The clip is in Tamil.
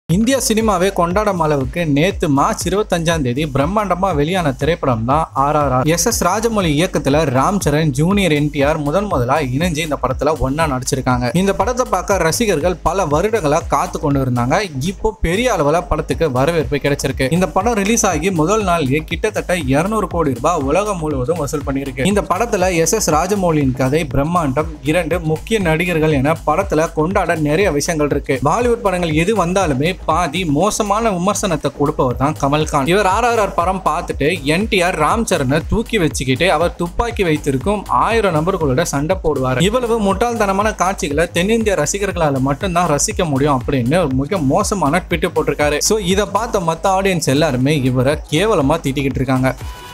இந்திய சினிமாவே கொண்டாடும் அளவுக்கு நேத்து மார்ச் இருபத்தஞ்சாம் தேதி பிரம்மாண்டமா வெளியான திரைப்படம் தான் ஆர்ஆர்ஆர் எஸ் எஸ் ராஜமௌலி இயக்கத்துல ராம் சரண் ஜூனியர் என்டிஆர் முதன் முதலா இணைஞ்சு இந்த படத்துல ஒன்னா நடிச்சிருக்காங்க இந்த படத்தை பார்க்க ரசிகர்கள் பல வருடங்களா காத்து கொண்டு இருந்தாங்க இப்போ பெரிய அளவுல படத்துக்கு வரவேற்பு கிடைச்சிருக்கு இந்த படம் ரிலீஸ் ஆகி முதல் நாள்லயே கிட்டத்தட்ட 200 கோடி ரூபாய் உலகம் முழுவதும் வசூல் பண்ணியிருக்கு இந்த படத்துல எஸ் எஸ் ராஜமௌலியின் கதை பிரம்மாண்டம் இரண்டு முக்கிய நடிகர்கள் என படத்துல கொண்டாட நிறைய விஷயங்கள் இருக்கு பாலிவுட் படங்கள் எது வந்தாலுமே பாதி மோசமான விமர்சனத்தை கொடுப்பவர் தான் கமல்கான் இவர் ஆர்ஆர்ஆர் படம் பார்த்துட்டு என்டிஆர் ராம் சரணை தூக்கி வச்சுக்கிட்டு அவர் துப்பாக்கி வைத்திருக்கும் ஆயிரம் நபர்களோட சண்டை போடுவார் இவ்வளவு முட்டாள்தனமான காட்சிகளை தென்னிந்திய ரசிகர்களால மட்டும்தான் ரசிக்க முடியும் அப்படின்னு ஒரு மிக மோசமான ட்விட்டு போட்டிருக்காரு ஸோ இதை பார்த்த மற்ற ஆடியன்ஸ் எல்லாருமே இவரை கேவலமா திட்டிக்கிட்டு இருக்காங்க